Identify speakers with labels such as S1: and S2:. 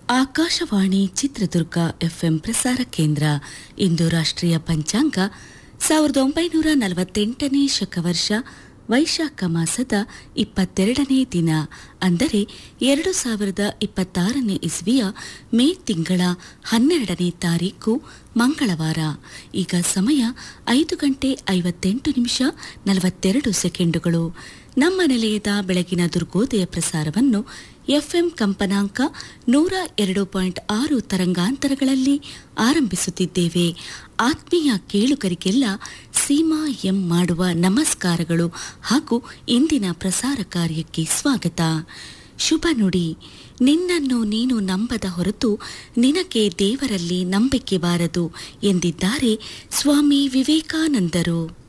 S1: Akashvani Chitradurga FM ಪ್ರಸಾರ ಕೇಂದ್ರ ಇಂದು ರಾಷ್ಟ್ರೀಯ ಪಂಚಾಂಗ ಸಾವಿರದ ಒಂಬೈನೂರ ನಲವತ್ತೆಂಟನೇ ಶಕವರ್ಷ ವೈಶಾಖ ಮಾಸದ ಇಪ್ಪತ್ತೆರಡನೇ ದಿನ ಅಂದರೆ ಎರಡು ಸಾವಿರದ ಇಪ್ಪತ್ತಾರನೇ ಇಸ್ವಿಯ ಮೇ ತಿಂಗಳ ಹನ್ನೆರಡನೇ ತಾರೀಕು ಮಂಗಳವಾರ ಈಗ ಸಮಯ ಐದು ಗಂಟೆ ಐವತ್ತೆಂಟು ನಿಮಿಷ ನಲವತ್ತೆರಡು ಸೆಕೆಂಡುಗಳು ನಮ್ಮ ನಿಲಯದ ಬೆಳಗಿನ ದುರ್ಗೋದಯ ಪ್ರಸಾರವನ್ನು ಎಫ್ಎಂ ಕಂಪನಾಂಕ ನೂರ ಎರಡು ಪಾಯಿಂಟ್ ಆರು ತರಂಗಾಂತರಗಳಲ್ಲಿ ಆರಂಭಿಸುತ್ತಿದ್ದೇವೆ ಆತ್ಮೀಯ ಕೇಳುಗರಿಗೆಲ್ಲ ಸೀಮಾ ಎಂ ಮಾಡುವ ನಮಸ್ಕಾರಗಳು ಹಾಗೂ ಇಂದಿನ ಪ್ರಸಾರ ಕಾರ್ಯಕ್ಕೆ ಸ್ವಾಗತ ಶುಭ ನುಡಿ ನಿನ್ನನ್ನು ನೀನು ನಂಬದ ಹೊರತು ನಿನಗೆ ದೇವರಲ್ಲಿ ನಂಬಿಕೆ ಬಾರದು ಎಂದಿದ್ದಾರೆ ಸ್ವಾಮಿ ವಿವೇಕಾನಂದರು